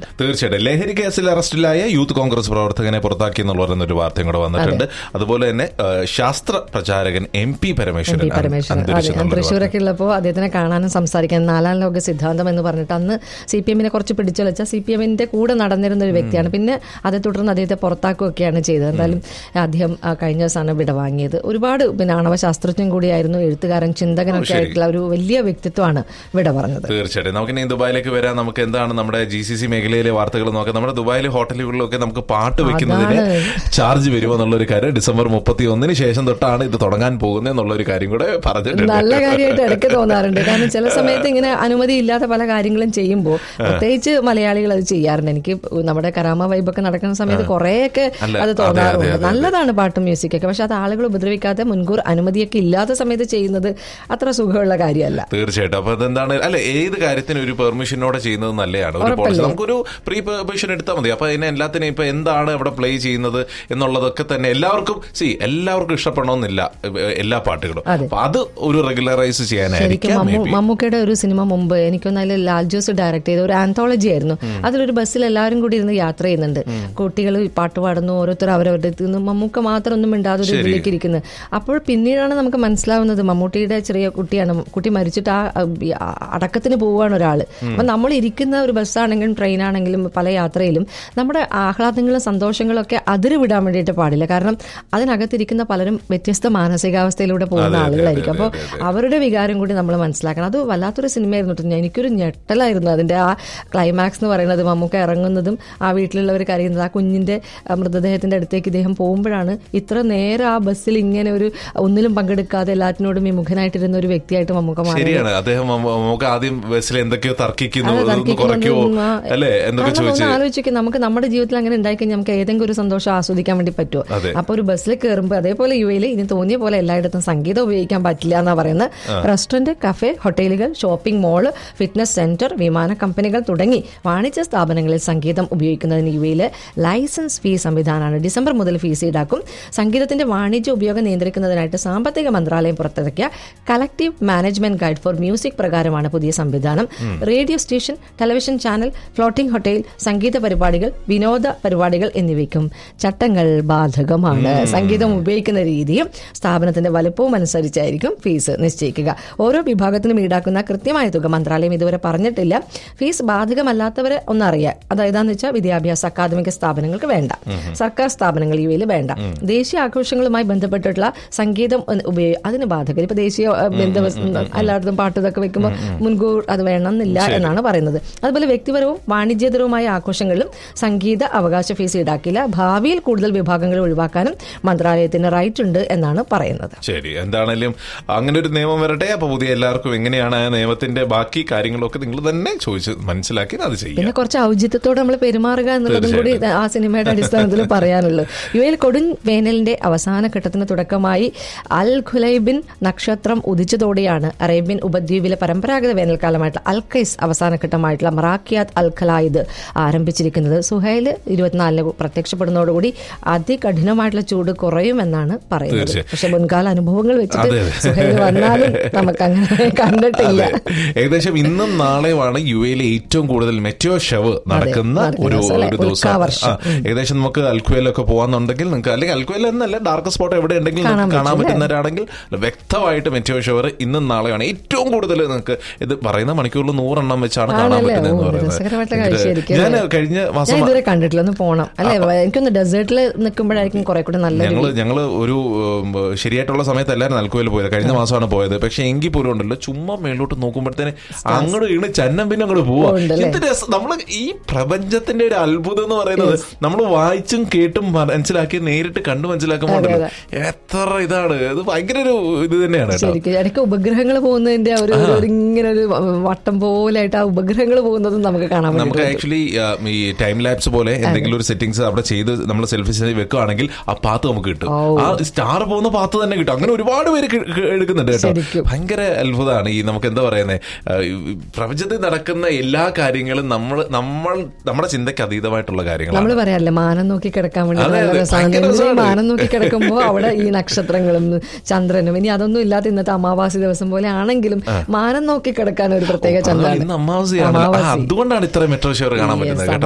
തീർച്ചയായിട്ടും ലഹരി കേസിൽ അറസ്റ്റിലായ യൂത്ത് കോൺഗ്രസ് പ്രവർത്തകനെ പുറത്താക്കി എന്നുള്ള പറയുന്ന ഒരു വാർത്തയും കൂടെ വന്നിട്ടുണ്ട് അതുപോലെ തന്നെ ആ, ശാസ്ത്ര പ്രചാരകൻ M P Parameswaran P Parameswaran അന്തരിച്ചു അതെ ഞാൻ എന്നുള്ള ഒരു തൃശ്ശൂരൊക്കെ ഉള്ളപ്പോൾ അദ്ദേഹത്തിനെ കാണാനും സംസാരിക്കാൻ നാലാം ലോക സിദ്ധാന്തം എന്ന് പറഞ്ഞിട്ട് അന്ന് സി പി എമ്മിനെ കുറച്ച് പിടിച്ചുലച്ച സി പി എമ്മിന്റെ കൂടെ നടന്നിരുന്ന ഒരു വ്യക്തിയാണ് പിന്നെ അതേ തുടർന്ന് അദ്ദേഹത്തെ പുറത്താക്കുകയൊക്കെയാണ് ചെയ്തത് എന്തായാലും അദ്ദേഹം ആ, കഴിഞ്ഞ ദിവസമാണ് വിടവാങ്ങിയത് ഒരുപാട് പിന്നെ ആണവ ശാസ്ത്രജ്ഞൻ കൂടിയായിരുന്നു എഴുത്തുകാരൻ ചിന്തകനൊക്കെ ശരി. ആയിട്ടുള്ള ഒരു വലിയ വ്യക്തിത്വമാണ് വിട പറഞ്ഞത് തീർച്ചയായിട്ടും നമുക്ക് ഇനി ദുബായിലേക്ക് വരാം നമുക്ക് എന്താണ് നമ്മുടെ ജി സി സി മേഖലയിലെ വാർത്തകൾ നോക്കാം നമ്മുടെ ദുബായിലെ ഹോട്ടലുകളിലൊക്കെ നമുക്ക് പാട്ട് വെക്കുന്നതിന് ചാർജ് വരുമോ എന്നുള്ള ഒരു കാര്യം ഡിസംബർ മുപ്പത്തി ഒന്നിന് ശേഷം തൊട്ടാണ് ഇത് തുടങ്ങാൻ പോകുന്നത് എന്നുള്ള ഒരു കാര്യം കൂടെ പറഞ്ഞിട്ടുണ്ട് നല്ല കാര്യമായിട്ട് ഇടയ്ക്ക് തോന്നാറുണ്ട് കാരണം ചില സമയത്ത് ഇങ്ങനെ അനുമതി ഇല്ലാത്ത പല കാര്യങ്ങളും ചെയ്യുമ്പോൾ പ്രത്യേകിച്ച് മലയാളികൾ അത് ചെയ്യാറുണ്ട് എനിക്ക് നമ്മുടെ കരാമ വൈബൊക്കെ നടക്കുന്ന സമയത്ത് കുറേയൊക്കെ അല്ല, അത് അതെ, തോന്നാറുണ്ട് അതെ, അതെ. നല്ലതാണ് പാട്ടും മ്യൂസിക്കൊക്കെ പക്ഷെ അത് ആളുകൾ ഉപദ്രവിക്കാതെ മുൻകൂർ അനുമതിയൊക്കെ ഇല്ലാത്ത സമയത്ത് ചെയ്യുന്നത് അത്ര സുഖമുള്ള കാര്യമല്ല തീർച്ചയായിട്ടും അപ്പൊ അതെന്താണ് അല്ല ഏത് കാര്യത്തിനും ഒരു പെർമിഷനോടെ ചെയ്യുന്നത് നല്ലതാണ് ഒരു പോളിസി നമുക്കൊരു പ്രീ പെർമിഷൻ എടുത്താൽ മതി അപ്പൊ അതിനെ എല്ലാത്തിനും ഇപ്പൊ എന്താണ് അവിടെ പ്ലേ ചെയ്യുന്നത് എന്നുള്ളതൊക്കെ തന്നെ എല്ലാവർക്കും സി എല്ലാവർക്കും ഇഷ്ടപ്പെടണമെന്നില്ല ഏ, എല്ലാ പാട്ടുകളും അതെ. അപ്പൊ അത് ഒരു റെഗുലറൈസ് ശരിക്കും ചെയ്യാനായിരിക്കാം മമ്മൂ maybe. മമ്മൂക്കയുടെ ഒരു സിനിമ മുമ്പ് എനിക്കൊന്ന് അതിൽ ലാൽ ജോസ് ഡയറക്ട് ചെയ്ത ഒരു ആന്തോളജി ആയിരുന്നു അതിലൊരു ബസ്സിൽ എല്ലാവരും കൂടി ഇരുന്ന് യാത്ര ചെയ്യുന്നുണ്ട് കുട്ടികൾ പാട്ട് പാടുന്നു ഓരോരുത്തർ അവരവരുടെ അടുത്ത് നിന്ന് മമ്മൂക്ക മാത്രം ഒന്നും മിണ്ടാതെ ഒരു ഇതിലേക്ക് ഇരിക്കുന്നത് അപ്പോൾ പിന്നീടാണ് നമുക്ക് മനസ്സിലാവുന്നത് മമ്മൂട്ടിയുടെ ചെറിയ കുട്ടിയാണ് കുട്ടി മരിച്ചിട്ട് ആ അ, ഈ അ- അടക്കത്തിന് പോവുകയാണ് ഒരാൾ അപ്പൊ നമ്മൾ ഇരിക്കുന്ന ഒരു ബസ്സാണെങ്കിലും ട്രെയിൻ ആണെങ്കിലും പല യാത്രയിലും നമ്മുടെ ആഹ്ലാദങ്ങളും സന്തോഷങ്ങളും ഒക്കെ അതിര് വിടാൻ വേണ്ടിയിട്ട് പാടില്ല കാരണം അതിനകത്തിരിക്കുന്ന പലരും വ്യത്യസ്ത മാനസികാവസ്ഥയിലൂടെ പോകുന്ന ആളുകളായിരിക്കും അപ്പോൾ അവരുടെ വികാരം കൂടി നമ്മൾ മനസ്സിലാക്കണം അത് വല്ലാത്തൊരു സിനിമയായിരുന്നു കേട്ടോ ഞാൻ- എനിക്കൊരു ഞെട്ടലായിരുന്നു അതിന്റെ ആ ക്ലൈമാക്സ് എന്ന് പറയുന്നത് മമ്മൂക്ക ഇറങ്ങുന്നതും ആ വീട്ടിലുള്ളവർ കരയുന്നത് ആ കുഞ്ഞിന്റെ ആ, മൃതദേഹത്തിന്റെ അടുത്തേക്ക് ഇദ്ദേഹം പോകുമ്പോഴാണ് ഇത്ര നേരം ആ ബസ്സിൽ ഇങ്ങനെ ഒരു ഒന്നിലും പങ്കെടുക്കാതെ എല്ലാറ്റിനോടും വിമുഖനായിട്ടിരുന്ന ഒരു വ്യക്തിയായിട്ട് മമ്മൂക്ക മാറി ശരിയാണ് അദ്ദേഹം മമ്മ- നമുക്ക് ആദ്യം ബസ്സിൽ എന്തൊക്കെയോ തർക്കിക്കുന്നു അതെ, അതൊന്ന് തർക്കിക്കുന്നതും, കുറയ്ക്കുമോ ആ, അല്ലെ എന്തൊക്കെ കാരണം ചോദിച്ച് ഒന്ന് ആലോചിക്കുക നമുക്ക് നമ്മുടെ ജീവിതത്തിൽ അങ്ങനെ ഉണ്ടായി കഴിഞ്ഞാൽ നമുക്ക് ഏതെങ്കിലും ഒരു സന്തോഷം ആസ്വദിക്കാൻ വേണ്ടി പറ്റുമോ അതെ. അപ്പൊ ഒരു ബസ്സിൽ കയറുമ്പോൾ അതേപോലെ യു എയിൽ ഇനി തോന്നിയ പോലെ എല്ലായിടത്തും സംഗീതം ഉപയോഗിക്കാൻ പറ്റില്ല എന്നാ പറയുന്നത് റെസ്റ്റോറന്റ് കഫേ ഹോട്ടലുകൾ ഷോപ്പിംഗ് മോള് ഫിറ്റ്നസ് സെന്റർ വിമാന കമ്പനികൾ തുടങ്ങി വാണിജ്യ സ്ഥാപനങ്ങളിൽ സംഗീതം ഉപയോഗിക്കുന്നതിന് യു എയിലെ ലൈസൻസ് ഫീ സംവിധാനമാണ് ഡിസംബർ മുതൽ ഫീസ് ഈടാക്കും സംഗീതത്തിന്റെ വാണിജ്യ ഉപയോഗം നിയന്ത്രിക്കുന്നതിനായിട്ട് സാമ്പത്തിക മന്ത്രാലയം പുറത്തിറക്കിയ collective management guide for music പ്രകാരമാണ് പുതിയ സംവിധാനം radio station television channel floating hotel സംഗീത പരിപാടികൾ വിനോദ പരിപാടികൾ എന്നിവയ്ക്കും ചട്ടങ്ങൾ ബാധകമാണ് സംഗീതം ഉപയോഗിക്കുന്ന രീതിയും സ്ഥാപനത്തിന്റെ വലുപ്പവും അനുസരിച്ചായിരിക്കും ഫീസ് നിശ്ചയിക്കുക ഓരോ വിഭാഗത്തിനും ഈടാക്കുന്ന കൃത്യമായ തുക മന്ത്രാലയം ഇതുവരെ പറഞ്ഞിട്ടില്ല ഫീസ് ബാധകമല്ലാത്തവരെ ഒന്നറിയാം അതായതാന്ന് വെച്ചാൽ വിദ്യാഭ്യാസ അക്കാദമിക സ്ഥാപനങ്ങൾക്ക് വേണ്ട സർക്കാർ സ്ഥാപനങ്ങൾ യു എയിൽ വേണ്ട ദേശീയ ആഘോഷങ്ങളുമായി ബന്ധപ്പെട്ടിട്ടുള്ള സംഗീതം ഉപയോഗി അതിന് ബാധകം ഇപ്പൊ ദേശീയ ഏഹ്, ബന്ധ എല്ലായിടത്തും പാട്ട് ഇതൊക്കെ വെക്കുമ്പോൾ മുൻകൂർ അത് വേണമെന്നില്ല എന്നാണ് പറയുന്നത് അതുപോലെ വ്യക്തിപരവും വാണിജ്യതരവുമായ ആഘോഷങ്ങളിലും സംഗീത അവകാശ ഫീസ് ഈടാക്കില്ല ഭാവിയിൽ കൂടുതൽ വിഭാഗങ്ങൾ ഒഴിവാക്കാനും മന്ത്രാലയത്തിന് റൈറ്റ് ഉണ്ട് എന്നാണ് പറയുന്നത് ശരി എന്താണേലും അങ്ങനെ ഒരു നിയമം വരട്ടെ അപ്പൊ പുതിയ എല്ലാവർക്കും എങ്ങനെയാണ് ആ നിയമത്തിന്റെ ബാക്കി കാര്യങ്ങളൊക്കെ നിങ്ങൾ തന്നെ ചോദിച്ച് മനസ്സിലാക്കി അത് ചെയ്യാം പിന്നെ കുറച്ച് ഔചിത്യത്തോടെ നമ്മൾ പെരുമാറുക എന്നുള്ളതും കൂടി ആ സിനിമയുടെ അടിസ്ഥാനത്തിൽ പറയാനുള്ളൂ യു എയിൽ കൊടും വേനലിന്റെ അവസാന ഘട്ടത്തിന് തുടക്കമായി അൽ ഖുലൈബിൻ നക്ഷത്രം ഉദിച്ചതോടെയാണ് അറേബ്യൻ ഉപദ്വീപിലെ പരമ്പരാഗത വേനൽക്കാലമായിട്ടുള്ള അൽഖൈസ് അവസാന ഘട്ടമായിട്ടുള്ള മറാക്കിയാത്ത് അൽ ഖലായിദ് ആരംഭിച്ചിരിക്കുന്നത് സുഹൈൽ ഇരുപത്തിനാലിന് പ്രത്യക്ഷപ്പെടുന്നതോടുകൂടി അതികഠിനമായിട്ടുള്ള ചൂട് കുറയുമെന്നാണ് പറയുന്നത് തീർച്ചയായും. പക്ഷെ മുൻകാല അനുഭവങ്ങൾ വെച്ചിട്ട് അതെ, അതെ. സുഹൈൽ വന്നാലും നമുക്ക് അങ്ങനെ കണ്ടിട്ടില്ല അതെ. ഏകദേശം ഇന്നും നാളെയുമാണ് യു എയിലെ ഏറ്റവും കൂടുതൽ മെറ്റോ ഷവ് നടക്കുന്ന നടക്കുന്ന ഒരു ദിവസം അല്ലേ? ഒരു ദിവസം ഉൽക്കാവർഷം. ആ, ഏകദേശം നമുക്ക് അൽക്വയിലൊക്കെ പോകാന്നുണ്ടെങ്കിൽ നിങ്ങൾക്ക് അല്ലെങ്കിൽ അൽക്വയിൽ എന്നല്ല ഡാർക്ക് സ്പോട്ട് എവിടെ ഉണ്ടെങ്കിലും കാണാൻ നിങ്ങൾക്ക് കാണാൻ പറ്റും, പറ്റുന്നവരാണെങ്കിൽ വ്യക്തമായിട്ട് മെറ്റോ ഷവർ ഇന്നും നാളെയാണ് ഏറ്റവും കൂടുതൽ നിങ്ങൾക്ക് ഇത് പറയുന്ന മണിക്കൂറിൽ നൂറെണ്ണം വെച്ചാണ് കാണാൻ ആണല്ലേ? പറ്റുന്നത് ഓ, പറയുന്നത് രസകരമായിട്ടുള്ള കാഴ്ചയായിരിക്കും ഞാൻ അല്ലേ? കഴിഞ്ഞ ഞാൻ മാസം ഇതുവരെ കണ്ടിട്ടില്ല ഒന്ന് പോണം അല്ലെ എനിക്കൊന്ന് ഡെസേർട്ടിൽ നിൽക്കുമ്പോഴായിരിക്കും കുറെ കൂടെ നല്ലൊരു ഞങ്ങള് ഞങ്ങള് ഒരു ഉം, ശരിയായിട്ടുള്ള സമയത്ത് എല്ലാവരും നൽകുവയിൽ പോയത് കഴിഞ്ഞ മാസമാണ് പോയത് പക്ഷെ എങ്കിൽ പോലും ഉണ്ടല്ലോ ചുമ്മാ മേലോട്ട് നോക്കുമ്പോഴത്തേന് അങ്ങോട്ട് വീണ് ചന്നം പിന്നെ അങ്ങോട്ട് പോവാ ഉണ്ടല്ലേ? എന്ത് രസം നമ്മള് ഈ പ്രപഞ്ചത്തിന്റെ ഒരു അത്ഭുതം എന്ന് പറയുന്നത് നമ്മൾ വായിച്ചും കേട്ടും മനസ്സിലാക്കി നേരിട്ട് കണ്ടു മനസ്സിലാക്കുമ്പോൾ ഉണ്ടല്ലോ, എത്ര ഇതാണ് ഇത് ഭയങ്കര ഒരു ഇത് തന്നെയാണ് കേട്ടോ ശരിക്കും ഇടയ്ക്ക് ഉപഗ്രഹങ്ങൾ പോകുന്നതിന്റെ ആ ഒരു ഒരു ഇങ്ങനെ ഒരു വട്ടം പോലായിട്ട് ആ ഉപഗ്രഹങ്ങൾ പോകുന്നതും നമുക്ക് കാണാൻ നമുക്ക് പറ്റും ആക്ച്വലി ഈ ടൈം ലാപ്സ് പോലെ എന്തെങ്കിലും ഒരു സെറ്റിംഗ്സ് അവിടെ ചെയ്ത് നമ്മൾ സെൽഫി വെക്കുകയാണെങ്കിൽ ആ പാത്ത് നമുക്ക് കിട്ടും ആ സ്റ്റാർ പോകുന്ന പാത്ത് തന്നെ കിട്ടും അങ്ങനെ ഒരുപാട് പേര് കി- കി- എടുക്കുന്നുണ്ട് കേട്ടോ ശരിക്കും. ഭയങ്കര അത്ഭുതമാണ് ഈ നമുക്ക് എന്താ പറയുന്നത് പ്രപഞ്ചത്തിൽ നടക്കുന്ന എല്ലാ കാര്യങ്ങളും നമ്മൾ നമ്മൾ നമ്മുടെ ചിന്തയ്ക്ക് അതീതമായിട്ടുള്ള കാര്യങ്ങളാണ് നമ്മൾ പറയാറില്ലേ മാനം നോക്കി കിടക്കാൻ വേണ്ടി അതെ, നല്ല അതെ. രസമാണ് ഭയങ്കര നെഞ്ചിൽ രസമാണ്. മാനം നോക്കി കിടക്കുമ്പോൾ അവിടെ ഈ നക്ഷത്രങ്ങളും ചന്ദ്രനും ഇനി അതൊന്നും ഇല്ലാത്ത ഇന്നത്തെ അമാവാസി ദിവസം പോലെ ആണെങ്കിലും മാനം നോക്കി കിടക്കാൻ ഒരു പ്രത്യേക ആ, ചന്ദ്രനാണ് ഇന്ന് അമാവാസിയാണ് ആ, അമാവാസി. അതുകൊണ്ടാണ് ഇത്ര മെട്രോ ഷോർ കാണാൻ Yes, പറ്റുന്നത് കേട്ടോ